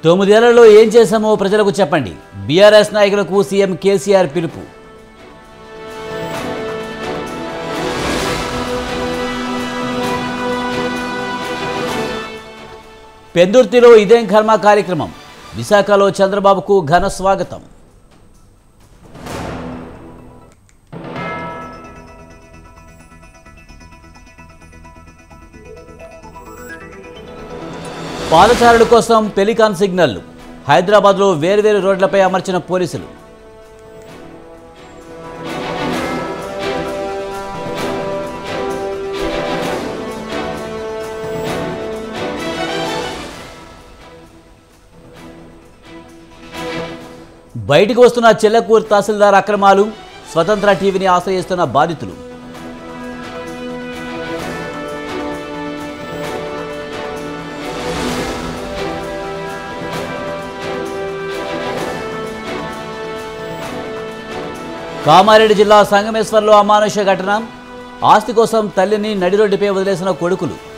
తొమ్మిదేళ్లలో ఏం చేశామో ప్రజలకు చెప్పండి బీఆర్ఎస్ నాయకులకు సీఎం కేసీఆర్ పిలుపు పెందుర్తిలో ఇదేం కర్మ కార్యక్రమం విశాఖలో చంద్రబాబుకు ఘన స్వాగతం పాదచారుల కోసం పెలికాన్ సిగ్నల్లు హైదరాబాద్లో వేర్వేరు రోడ్లపై అమర్చిన పోలీసులు బయటికి వస్తున్న చెల్లకూరు తహసీల్దార్ అక్రమాలు స్వతంత్ర టీవీని ఆశ్రయిస్తున్న బాధితులు కామారెడ్డి జిల్లా సంగమేశ్వర్లో అమానుష ఘటన ఆస్తి కోసం తల్లిని నడిరోడ్డుపై వదిలేసిన కొడుకులు